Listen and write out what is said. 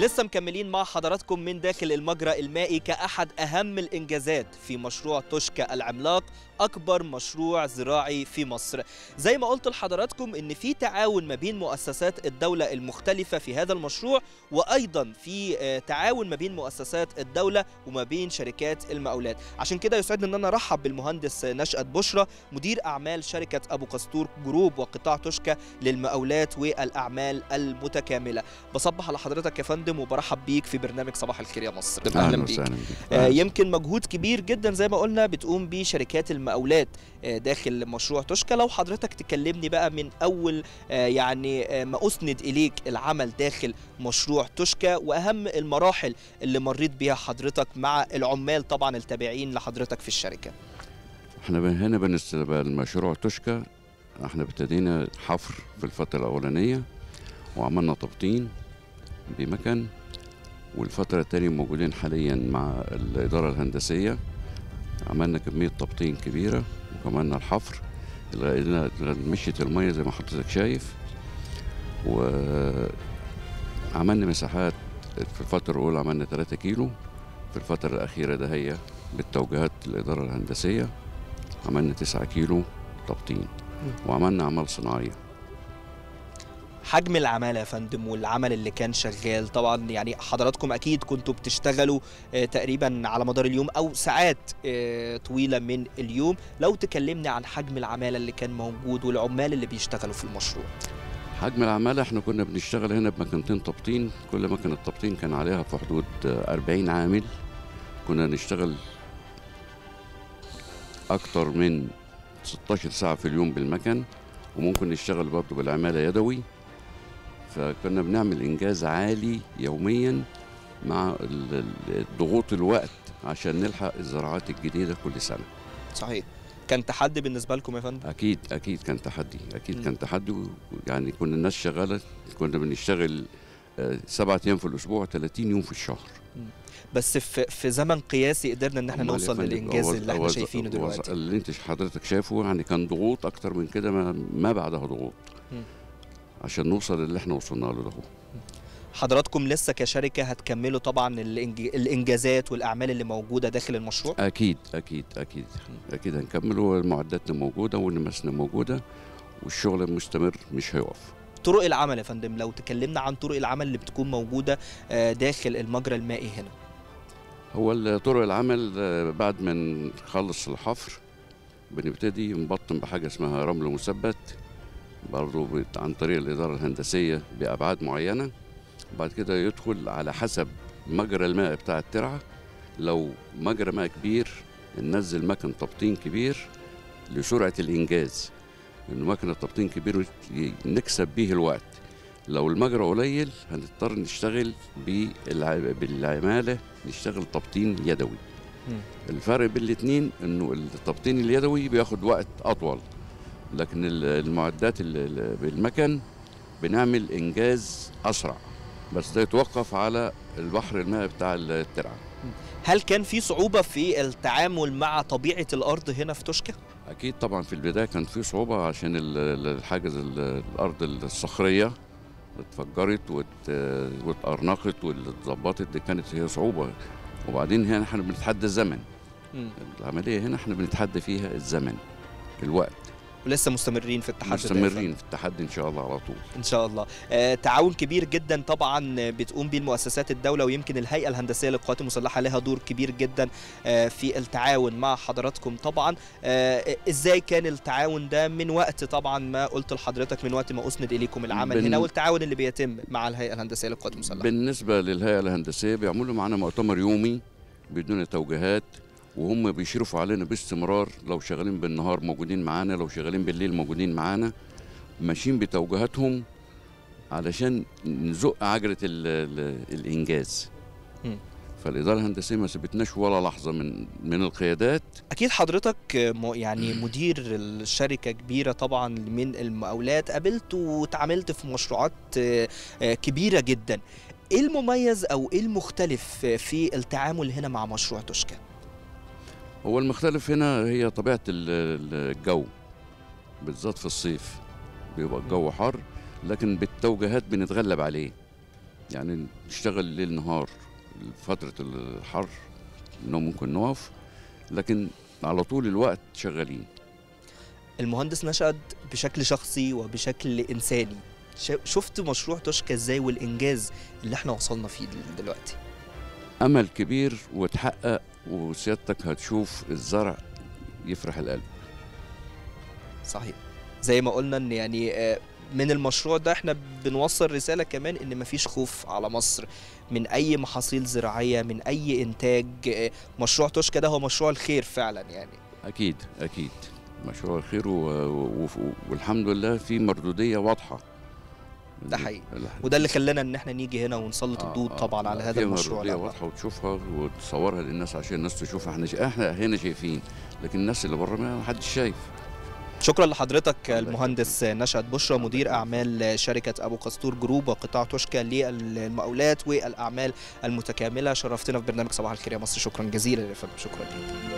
لسه مكملين مع حضراتكم من داخل المجرى المائي كأحد أهم الإنجازات في مشروع توشكا العملاق أكبر مشروع زراعي في مصر زي ما قلت لحضراتكم إن في تعاون ما بين مؤسسات الدولة المختلفة في هذا المشروع وأيضا في آه، تعاون ما بين مؤسسات الدولة وما بين شركات المقاولات عشان كده يسعدني إن أنا أرحب بالمهندس نشأت بشرى مدير أعمال شركة أبو قسطور جروب وقطاع توشكا للمقاولات والأعمال المتكاملة بصبح على حضرتك يا فندم وبرحب بيك في برنامج صباح الخير يا مصر اهلا بيك وسهلا بيك آه، يمكن مجهود كبير جدا زي ما قلنا بتقوم بيه شركات المقاولات آه، داخل مشروع توشكا لو حضرتك تكلمني بقى من اول آه، يعني آه، ما اسند اليك العمل داخل مشروع توشكا واهم المراحل اللي مريت بيها حضرتك مع العمال طبعا التابعين لحضرتك في الشركه احنا بن- هنا بالنسبه لمشروع توشكا احنا ابتدينا حفر في الفتره الاولانيه وعملنا تبطين بمكن والفترة التانية موجودين حاليا مع الإدارة الهندسية عملنا كمية تبطين كبيرة وكملنا الحفر لغاية مشيت المية زي ما حضرتك شايف وعملنا مساحات في الفترة الأولى عملنا 3 كيلو في الفترة الأخيرة ده هي بالتوجيهات الإدارة الهندسية عملنا 9 كيلو تبطين وعملنا أعمال صناعية حجم العمالة يا فندم والعمل اللي كان شغال طبعا يعني حضراتكم أكيد كنتوا بتشتغلوا آه، تقريبا على مدار اليوم أو ساعات آه، طويلة من اليوم لو تكلمني عن حجم العمالة اللي كان موجود والعمال اللي بيشتغلوا في المشروع حجم العمالة احنا كنا بنشتغل هنا بمكنتين تبطين كل مكنة تبطين كان عليها في حدود آه، 40 عامل كنا نشتغل أكتر من 16 ساعة في اليوم بالمكن وممكن نشتغل برضه بالعمالة يدوي فكنا بنعمل إنجاز عالي يوميا مع ال- ال- ضغوط الوقت عشان نلحق الزراعات الجديدة كل سنة صحيح كان تحدي بالنسبة لكم يا فندم اكيد اكيد كان تحدي اكيد مم. كان تحدي و- يعني كنا الناس شغاله كنا بنشتغل آه، سبعة ايام في الاسبوع 30 يوم في الشهر بس في في زمن قياسي قدرنا ان احنا أمال يا نوصل فندم، للانجاز هو- اللي احنا هو- شايفينه هو دلوقتي اللي انت حضرتك شايفه يعني كان ضغوط اكتر من كده ما, ما بعدها ضغوط مم. عشان نوصل اللي احنا وصلنا له ده هو. حضراتكم لسه كشركة هتكملوا طبعا الإنج- الانجازات والاعمال اللي موجودة داخل المشروع اكيد اكيد اكيد اكيد هنكمل ومعداتنا موجوده ونمسنا موجوده والشغل مستمر مش هيقف طرق العمل يا فندم لو تكلمنا عن طرق العمل اللي بتكون موجودة آه، داخل المجرى المائي هنا هو ال- طرق العمل آه، بعد ما نخلص الحفر بنبتدي نبطن بحاجة اسمها رمل مثبت برضه بت- عن طريق الإدارة الهندسية بأبعاد معينة بعد كده يدخل على حسب مجرى الماء بتاع الترعة لو مجرى ماء كبير ننزل مكن تبطين كبير لسرعة الإنجاز إنه مكنة تبطين كبير ي- نكسب بيه الوقت لو المجرى قليل هنضطر نشتغل بالع- بالعمالة نشتغل تبطين يدوي مم. الفرق بين الاتنين انه التبطين اليدوي بياخد وقت اطول لكن ال- المعدات ال- ال- بالمكن بنعمل انجاز اسرع بس ده يتوقف على البحر الماء بتاع الترعه هل كان في صعوبة في التعامل مع طبيعة الأرض هنا في توشكا؟ اكيد طبعا في البدايه كان في صعوبه عشان ال- ال- الحاجز ال- الارض الصخريه اتفجرت وات- واتأرنقت واتظبطت دي كانت هي صعوبه وبعدين هنا احنا بنتحدى الزمن مم. العمليه هنا احنا بنتحدى فيها الزمن الوقت ولسه مستمرين في التحدي ده يا فندم. مستمرين في التحدي ان شاء الله على طول ان شاء الله آه، تعاون كبير جدا طبعا آه، بتقوم بيه المؤسسات الدوله ويمكن الهيئه الهندسيه للقوات المسلحه لها دور كبير جدا آه، في التعاون مع حضراتكم طبعا آه، ازاي كان التعاون ده من وقت طبعا ما قلت لحضرتك من وقت ما اسند اليكم العمل بن- هنا والتعاون اللي بيتم مع الهيئه الهندسيه للقوات المسلحه بالنسبه للهيئه الهندسيه بيعملوا معانا مؤتمر يومي بدون توجيهات وهم بيشرفوا علينا باستمرار لو شغالين بالنهار موجودين معانا لو شغالين بالليل موجودين معانا ماشيين بتوجيهاتهم علشان نزق عجله ال ال الانجاز مم. فالاداره الهندسيه ما سابتناش ولا لحظه من من القيادات اكيد حضرتك آه، م- يعني مدير الشركه كبيره طبعا من المقاولات قابلت وتعاملت في مشروعات آه، آه، كبيره جدا ايه المميز او ايه المختلف آه، في التعامل هنا مع مشروع توشكا هو المختلف هنا هي طبيعة ال- ال- الجو بالذات في الصيف بيبقى الجو حر لكن بالتوجيهات بنتغلب عليه يعني نشتغل ليل نهار فترة الحر انه ممكن نقف لكن على طول الوقت شغالين المهندس نشأت بشكل شخصي وبشكل إنساني شا- شفت مشروع توشكا ازاي والإنجاز اللي احنا وصلنا فيه دل- دلوقتي امل كبير وتحقق وسيادتك هتشوف الزرع يفرح القلب صحيح زي ما قلنا ان يعني آه، من المشروع ده احنا بنوصل رسالة كمان ان مفيش خوف على مصر من اي محاصيل زراعية من اي انتاج آه، مشروع توشكا ده هو مشروع الخير فعلا يعني اكيد اكيد مشروع خير و... و... والحمد لله في مردوديه واضحه ده حقيقي. الح- وده اللي خلانا ان احنا نيجي هنا ونسلط آه، الضوء آه، طبعا على لا، هذا في المشروع مردودية ده واضحه وتشوفها وتصورها للناس عشان الناس تشوفها احنا شا... احنا هنا شايفين لكن الناس اللي بره ما حدش شايف شكرا لحضرتك الله المهندس نشأت بشرى مدير اعمال شركه ابو قسطور جروب وقطاع توشكا للمقاولات والاعمال المتكامله شرفتنا في برنامج صباح الخير يا مصر شكرا جزيلا يا فندم شكرا لك